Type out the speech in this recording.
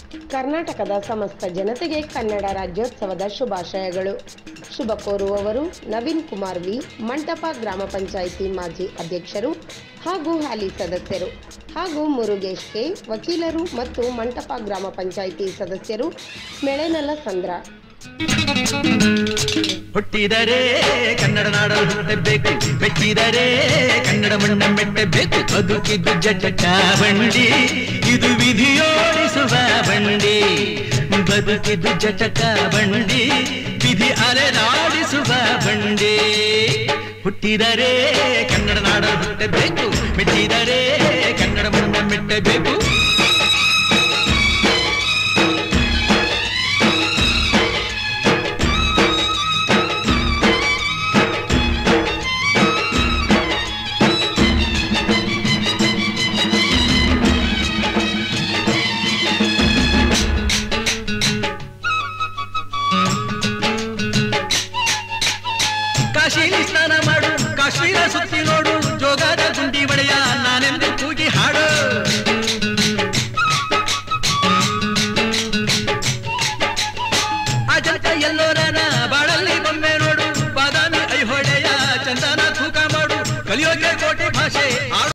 ಕರ್ನಾಟಕದ ಸಮಸ್ತ ಜನತೆಗೆ ಕನ್ನಡ ರಾಜ್ಯೋತ್ಸವದ ಶುಭಾಶಯಗಳು ಶುಭ ಕೋರುವವರು ನವೀನ್ ಕುಮಾರ್ ವಿ ಮಂಟಪ ಗ್ರಾಮ ಪಂಚಾಯಿತಿ ಮಾಜಿ ಅಧ್ಯಕ್ಷರು ಹಾಗೂ ಹಾಲಿ ಸದಸ್ಯರು ಹಾಗೂ ಮುರುಗೇಶ್ ಕೆ ವಕೀಲರು ಮತ್ತು ಮಂಟಪ ಗ್ರಾಮ ಪಂಚಾಯಿತಿ ಸದಸ್ಯರು ಮೆಳೆನಲ ಸಂದ್ರ ಹುಟ್ಟಿದರೆ ಕನ್ನಡ ನಾಡಲು ಹುಟ್ಟಬೇಕು ಮೆಟ್ಟಿದರೆ ಕನ್ನಡ ಮಣ್ಣ ಮೆಟ್ಟಬೇಕು ಬದುಕಿದ್ದು ಜಟಕ ಬಂಡಿ ಇದು ವಿಧಿಯೋಡಿಸುವ ಬಂಡಿ ಬದುಕಿದ್ದು ಜಟಕ ಬಂಡಿ ವಿಧಿ ಅಲೆದಾಡಿಸುವ ಬಂಡಿ ಹುಟ್ಟಿದರೆ ಕನ್ನಡ ನಾಡಲು ಹುಟ್ಟಬೇಕು ಮೆಟ್ಟಿದರೆ ಕನ್ನಡ ಮಣ್ಣ ಮೆಟ್ಟಬೇಕು ಕಾಶಿಲಿ ಸ್ನಾನ ಮಾಡು ಕಾಶ್ಮೀರ ಸುತ್ತಿ ನೋಡು ಜೋಗದ ಗುಂಡಿ ಒಡೆಯ ನಾನೆಂದು ಕೂಗಿ ಹಾಡು ಅಜಂತ ಎಲ್ಲೋರನ